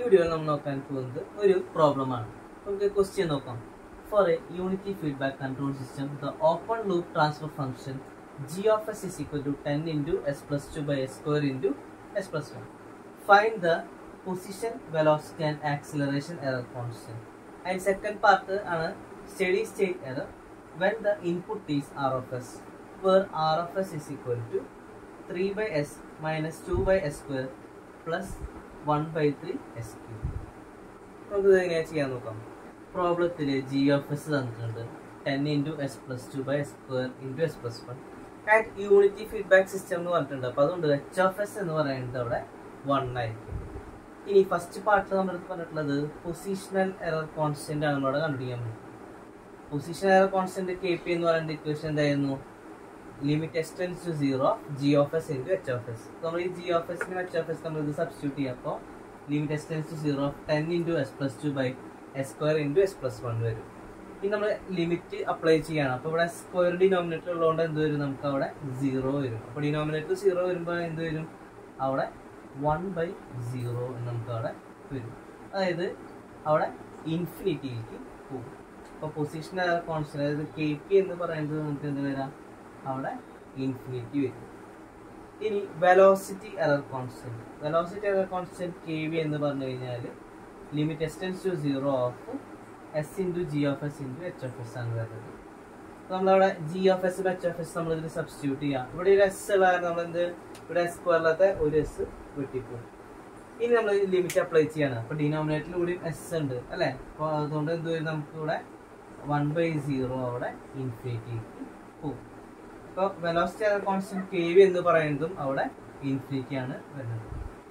വീഡിയോയിൽ നമ്മൾ നോക്കാൻ പോകുന്നത് ഒരു പ്രോബ്ലമാണ് നമുക്ക് ക്വസ്റ്റ്യൻ നോക്കാം for a unity feedback control system the open loop transfer function g of s is equal to 10 into s plus 2 by s square into s plus 1. Find the position, velocity and acceleration error constant. And second part ആണ് steady state error when the input is r of s where r of s is equal to 3 by s minus 2 by s square plus 1 by 3 s cube. നമുക്ക് ഇത് എങ്ങനെയാ ചെയ്യാൻ നോക്കാം പ്രോബ്ലത്തിൽ G of S തന്നിട്ടുണ്ട് ten into S plus two by S square into S plus one and unity feedback system എന്ന് പറഞ്ഞിട്ടുണ്ട് അപ്പോൾ അതുകൊണ്ട് എച്ച് ഓഫ് എസ് എന്ന് പറയുന്നത് അവിടെ വൺ ആയിരിക്കും ഇനി ഫസ്റ്റ് പാർട്ടിൽ നമ്മുടെ അടുത്ത് പറഞ്ഞിട്ടുള്ളത് പൊസിഷണൽ എറർ കോൺസ്റ്റന്റ് ആണ് നമ്മളവിടെ കണ്ടുപിടിക്കാൻ പറ്റും position error constant K P എന്ന് പറയുന്ന ഇക്വേഷൻ എന്തായിരുന്നു limit S tends to zero G of S into H of S നമ്മൾ ഈ ജി ഓഫ് എസിനും എച്ച് ഓഫ് എസ് നമ്മൾ ഇത് സബ്സ്റ്റിറ്റ്യൂട്ട് ചെയ്യാം അപ്പോൾ limit S tends to zero ten into S plus two by S square into S plus one വരും ഇനി നമ്മൾ ലിമിറ്റ് അപ്ലൈ ചെയ്യണം അപ്പോൾ ഇവിടെ സ്ക്വയർ ഡിനോമിനേറ്റർ ഉള്ളതുകൊണ്ട് എന്ത് വരും നമുക്ക് അവിടെ സീറോ വരും അപ്പോൾ ഡിനോമിനേറ്റർ സീറോ വരുമ്പോൾ എന്ത് വരും അവിടെ വൺ ബൈ സീറോ എന്ന് നമുക്ക് അവിടെ വരും അതായത് അവിടെ ഇൻഫിനിറ്റിയിലേക്ക് പോകും അപ്പോൾ പൊസിഷൻ കോൺസ്റ്റന്റ് അതായത് കെ പി എന്ന് പറയുന്നത് നമുക്ക് എന്ത് വരാം അവിടെ ഇൻഫിനിറ്റി വരും ഇനി velocity error constant velocity error constant K V എന്ന് പറഞ്ഞു കഴിഞ്ഞാൽ limit S tends to zero of S into G of S into H of S ആണ് വരുന്നത് അപ്പോൾ നമ്മളവിടെ G of S H of S നമ്മൾ ഇതിൽ സബ്സ്റ്റിറ്റ്യൂട്ട് ചെയ്യാം ഇവിടെ ഒരു എസ് ഉള്ള കാരണം നമ്മൾ എന്ത് ഇവിടെ എസ് സ്ക്വയറിലത്തെ ഒരു എസ് വെട്ടിപ്പോകും ഇനി നമ്മൾ ലിമിറ്റ് അപ്ലൈ ചെയ്യാണ് അപ്പോൾ ഡിനോമിനേറ്ററിൽ കൂടി എസ് ഉണ്ട് അല്ലേ അപ്പോൾ അതുകൊണ്ട് എന്ത് വരും നമുക്ക് ഇവിടെ വൺ ബൈ സീറോ അവിടെ ഇൻഫിനിറ്റിക്ക് പോകും അപ്പോൾ വെലോസിറ്റി കോൺസ്റ്റന്റ് കെ വി എന്ന് പറയുന്നതും അവിടെ ഇൻഫിനിറ്റി ആണ് വരുന്നത്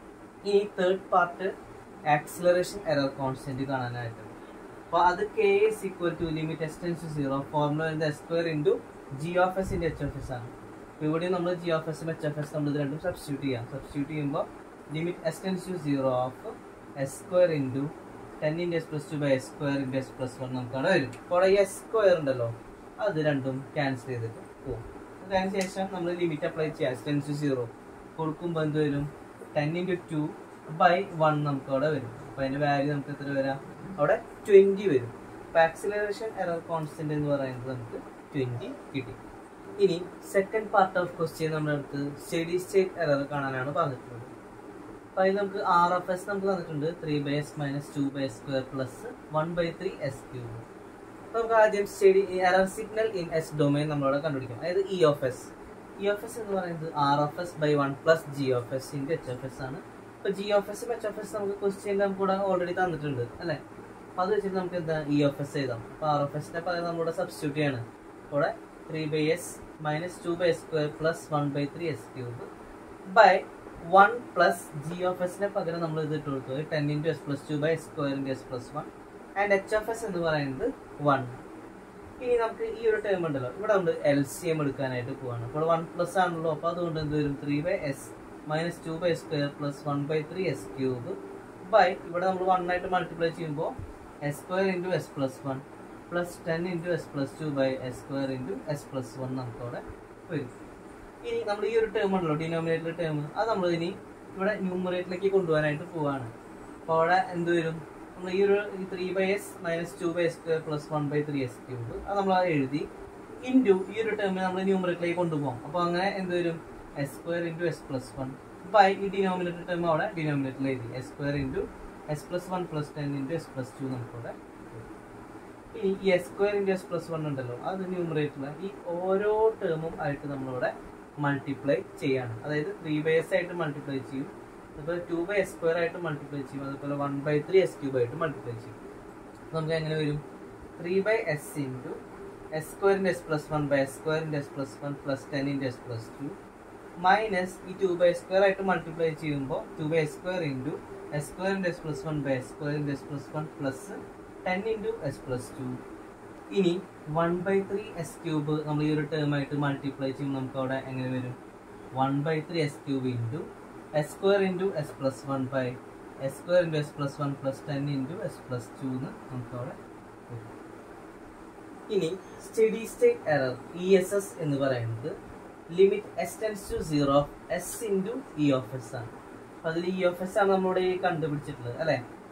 ഇനി third part acceleration error constant കാണാനായിട്ട് അപ്പോൾ അത് K S equal to limit S tends to zero formula വരുന്നത് S square into G of S into H of S ആണ് അപ്പോൾ ഇവിടെ നമ്മൾ ജി ഓഫ് എസും എച്ച് ഓഫ് എസ് നമ്മൾ ഇത് രണ്ടും സബ്സ്റ്റിറ്റ്യൂട്ട് ചെയ്യാം സബ്സ്റ്റിറ്റ്യൂട്ട് ചെയ്യുമ്പോൾ limit S tends to zero of S square into ten into S plus two by S square into S plus one നമുക്കവിടെ വരും അപ്പോൾ ഈ എസ് സ്ക്വയർ ഉണ്ടല്ലോ അത് രണ്ടും ക്യാൻസൽ ചെയ്തിട്ട് പോകും അതിന് ശേഷം നമ്മൾ ലിമിറ്റ് അപ്ലൈ ചെയ്യാം എസ് ടെൻസ് ടു സീറോ കൊടുക്കുമ്പോൾ എന്ത് വരും ten into two by one നമുക്ക് അവിടെ വരും അപ്പോൾ അതിൻ്റെ വാല്യൂ നമുക്ക് എത്ര വരാം അവിടെ ട്വൻറ്റി വരും അപ്പോൾ ആക്സിലറേഷൻ എറർ കോൺസ്റ്റന്റ് എന്ന് പറയുന്നത് നമുക്ക് ട്വൻറ്റി കിട്ടി ഇനി സെക്കൻഡ് പാർട്ട് ഓഫ് ക്വസ്റ്റ്യൻ നമ്മുടെ അടുത്ത് സ്റ്റഡി സ്റ്റേറ്റ് എറർ കാണാനാണ് പറഞ്ഞിട്ടുള്ളത് അപ്പോൾ അതിൽ നമുക്ക് ആർ എഫ് എസ് നമുക്ക് തന്നിട്ടുണ്ട് three by S minus two by S square plus one by three S cube നമുക്ക് ആദ്യം steady error signal in S domain നമ്മളവിടെ കണ്ടുപിടിക്കും അതായത് E of S E of S എന്ന് പറയുന്നത് R of S by one plus G of S into H of S ആണ് ഇപ്പോൾ G of S H of S നമുക്ക് question നമുക്ക് കൂടെ ഓൾറെഡി തന്നിട്ടുണ്ട് അല്ലേ അപ്പോൾ അത് വെച്ചിട്ട് നമുക്ക് എന്താ ഇ ഓഫ് എസ് എഴുതാം അപ്പോൾ ആർ ഓഫ് എസിനെ പകരം നമ്മളിവിടെ സബ്സ്റ്റിറ്റ്യൂട്ട് ചെയ്യാണ് ഇവിടെ three by S minus two by square plus one by three S cube by one plus G of എസിനെ പകരം നമ്മൾ ഇത് ഇട്ട് കൊടുത്തു ten into S plus two by square into S plus one and H of S എന്ന് പറയുന്നത് one ഇനി നമുക്ക് ഈ ഒരു ടേം ഉണ്ടല്ലോ ഇവിടെ ഉണ്ട് എൽ സി എം എടുക്കാനായിട്ട് പോവാണ് ഇപ്പോൾ വൺ പ്ലസ് ആണല്ലോ അപ്പോൾ അതുകൊണ്ട് എന്ത് വരും three by S minus two by square plus one by three S cube by ഇവിടെ നമ്മൾ വൺ ആയിട്ട് മൾട്ടിപ്ലൈ ചെയ്യുമ്പോൾ S square into S plus one plus ten into S plus two by S square into S plus one നമുക്ക് അവിടെ വരും ഇനി നമ്മൾ ഈ ഒരു ടേം ഉണ്ടല്ലോ ഡിനോമിനേറ്റർ ടേം അത് നമ്മൾ ഇനി ഇവിടെ ന്യൂമറേറ്ററിലേക്ക് കൊണ്ടുപോകാനായിട്ട് പോവാണ് അപ്പോൾ അവിടെ എന്ത് വരും നമ്മൾ ഈ ഒരു three by S minus two by square plus one by three S cube അത് നമ്മൾ എഴുതി ഇൻറ്റു ഈ ഒരു ടേമിൽ നമ്മൾ ന്യൂമറേറ്ററിലേക്ക് കൊണ്ടുപോകാം അപ്പോൾ അങ്ങനെ എന്ത് വരും S square into S plus one by ഈ ഡിനോമിനേറ്റർ ടേം അവിടെ ഡിനോമിനേറ്ററിൽ എഴുതി S square into S plus one plus ten into S plus two നമുക്കിവിടെ ഇനി ഈ S square into S plus one ഉണ്ടല്ലോ അത് ന്യൂമറേറ്ററിൽ ഈ ഓരോ ടേമും ആയിട്ട് നമ്മളിവിടെ മൾട്ടിപ്ലൈ ചെയ്യാണ് അതായത് ത്രീ ബൈ എസ് ആയിട്ട് മൾട്ടിപ്ലൈ ചെയ്യും അതുപോലെ ടു ബൈ എസ് സ്ക്വയർ ആയിട്ട് മൾട്ടിപ്ലൈ ചെയ്യും അതുപോലെ one by three S cube ആയിട്ട് മൾട്ടിപ്ലൈ ചെയ്യും നമുക്ക് എങ്ങനെ വരും three by S into S സ്ക്വയറിൻ്റെ S plus one by S സ്ക്വയറിൻ്റെ S plus one plus ten into S plus two minus ഈ ടു ബൈ സ്ക്വയർ ആയിട്ട് മൾട്ടിപ്ലൈ ചെയ്യുമ്പോൾ two by square into S സ്ക്വയറിൻ്റെ S plus one by S സ്ക്വയറിൻ്റെ S plus one plus ten into S plus two ഇനി one by three S cube നമ്മൾ ഈ ഒരു term ആയിട്ട് മൾട്ടിപ്ലൈ ചെയ്യുമ്പോൾ നമുക്ക് അവിടെ എങ്ങനെ വരും one by three S cube into S square into S plus one by S square into S plus one plus ten into S plus two എന്ന് നമുക്ക് അവിടെ വരും ഇനി steady state error E S S എന്ന് പറയുന്നത് limit S tends to zero S into E of S ആണ് അപ്പൊ അതിൽ ഇ ഓഫ് എസ് ആണ് നമ്മുടെ ഈ കണ്ടുപിടിച്ചിട്ടുള്ളത് അല്ലെ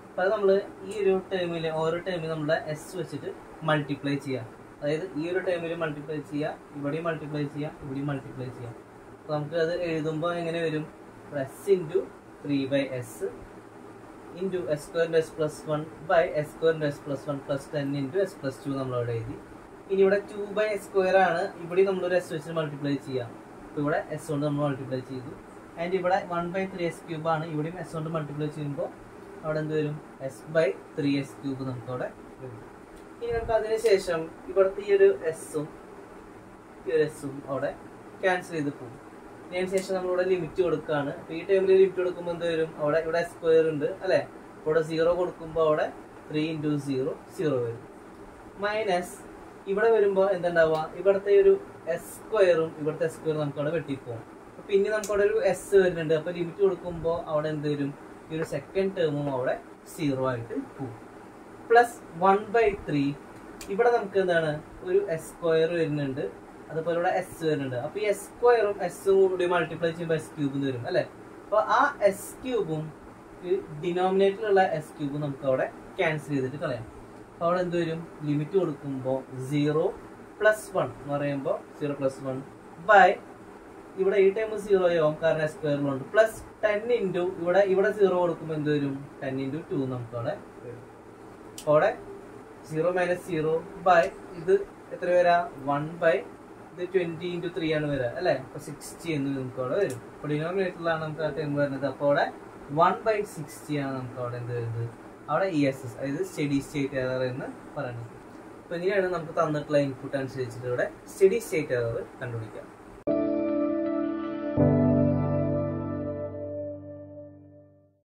അപ്പോൾ അത് നമ്മൾ ഈ ഒരു ടേമിൽ ഓരോ ടേമിൽ നമ്മുടെ എസ് വെച്ചിട്ട് മൾട്ടിപ്ലൈ ചെയ്യാം അതായത് ഈ ഒരു ടേമിൽ മൾട്ടിപ്ലൈ ചെയ്യുക ഇവിടെയും മൾട്ടിപ്ലൈ ചെയ്യാം ഇവിടെയും മൾട്ടിപ്ലൈ ചെയ്യാം അപ്പോൾ നമുക്ക് അത് എഴുതുമ്പോൾ എങ്ങനെ വരും S into three by S into S സ്ക്വയറിൻ്റെ S plus one by S സ്ക്വയറിൻ്റെ S plus one plus ten into S plus two നമ്മളവിടെ എഴുതി ഇനി ഇവിടെ ടു ബൈ എസ് സ്ക്വയർ ആണ് ഇവിടെ നമ്മളൊരു എസ് വെച്ച് മൾട്ടിപ്ലൈ ചെയ്യാം അപ്പോൾ ഇവിടെ എസ് കൊണ്ട് നമ്മൾ മൾട്ടിപ്ലൈ ചെയ്തു ആൻഡ് ഇവിടെ one by three S cube ആണ് ഇവിടെയും എസ് കൊണ്ട് മൾട്ടിപ്ലൈ ചെയ്യുമ്പോൾ അവിടെ എന്ത് വരും S by three S cube നമുക്ക് അവിടെ വരും ഇനി നമുക്ക് അതിന് ശേഷം ഇവിടുത്തെ ഈ ഒരു എസും ഈ ഒരു എസും അവിടെ ക്യാൻസൽ ചെയ്ത് പോകും ഇനി അതിന് ശേഷം നമ്മളിവിടെ ലിമിറ്റ് കൊടുക്കുകയാണ് അപ്പോൾ ഈ ടൈമിൽ ലിമിറ്റ് കൊടുക്കുമ്പോൾ എന്ത് വരും അവിടെ ഇവിടെ സ്ക്വയർ ഉണ്ട് അല്ലേ ഇവിടെ സീറോ കൊടുക്കുമ്പോൾ അവിടെ ത്രീ ഇൻറ്റു സീറോ സീറോ വരും മൈനസ് ഇവിടെ വരുമ്പോൾ എന്തുണ്ടാവുക ഇവിടുത്തെ ഒരു എസ് സ്ക്വയറും ഇവിടുത്തെ എസ് സ്ക്വയറും നമുക്ക് അവിടെ വെട്ടിപ്പോകും അപ്പൊ പിന്നെ നമുക്ക് അവിടെ ഒരു എസ് വരുന്നുണ്ട് അപ്പൊ ലിമിറ്റ് കൊടുക്കുമ്പോൾ അവിടെ എന്ത് വരും ഈ ഒരു സെക്കൻഡ് ടേമും അവിടെ സീറോ ആയിട്ട് പോകും പ്ലസ് വൺ ബൈ ത്രീ ഇവിടെ നമുക്ക് എന്താണ് ഒരു എസ് സ്ക്വയർ വരുന്നുണ്ട് അതുപോലെ ഇവിടെ എസ് വരുന്നുണ്ട് അപ്പൊ ഈ എസ് സ്ക്വയറും എസും കൂടി മൾട്ടിപ്ലൈ ചെയ്യുമ്പോൾ എസ് ക്യൂബ് വരും അല്ലെ അപ്പൊ ആ എസ് ക്യൂബും ഡിനോമിനേറ്ററിലുള്ള എസ് ക്യൂബും നമുക്ക് അവിടെ ക്യാൻസൽ ചെയ്തിട്ട് കളയാം അപ്പൊ അവിടെ എന്ത് വരും ലിമിറ്റ് കൊടുക്കുമ്പോൾ സീറോ പ്ലസ് വൺ എന്ന് പറയുമ്പോൾ സീറോ പ്ലസ് വൺ ബൈ ഇവിടെ ഈ ടൈം സീറോ ആവും കാരണം എസ് സ്ക്വയറിലുണ്ട് പ്ലസ് ടെൻ ഇൻറ്റു ഇവിടെ ഇവിടെ സീറോ കൊടുക്കുമ്പോൾ എന്ത് വരും ടെൻ ഇൻറ്റു ടു നമുക്ക് അവിടെ വരും അപ്പൊ അവിടെ സീറോ മൈനസ് സീറോ ബൈ ഇത് എത്ര വരാ വൺ ബൈ ഇത് ട്വന്റി ഇൻറ്റു ത്രീ ആണ് വരിക അല്ലെ അപ്പൊ സിക്സ്റ്റി എന്ന് നമുക്ക് അവിടെ വരും അപ്പൊ ഡിനോമിനേറ്ററിലാണ് നമുക്ക് ആ ടൈം വരുന്നത് അപ്പൊ അവിടെ വൺ ബൈ സിക്സ്റ്റി ആണ് നമുക്ക് അവിടെ എന്ത് വരുന്നത് അവിടെ ഇ എസ് എസ് അതായത് സ്റ്റഡി സ്റ്റേറ്റ് എറർ എന്ന് പറയുന്നത് അപ്പൊ ഇങ്ങനെയാണ് നമുക്ക് തന്നിട്ടുള്ള ഇൻപുട്ട് അനുസരിച്ചിട്ട് ഇവിടെ സ്റ്റഡി സ്റ്റേറ്റ് എറർ കണ്ടുപിടിക്കാം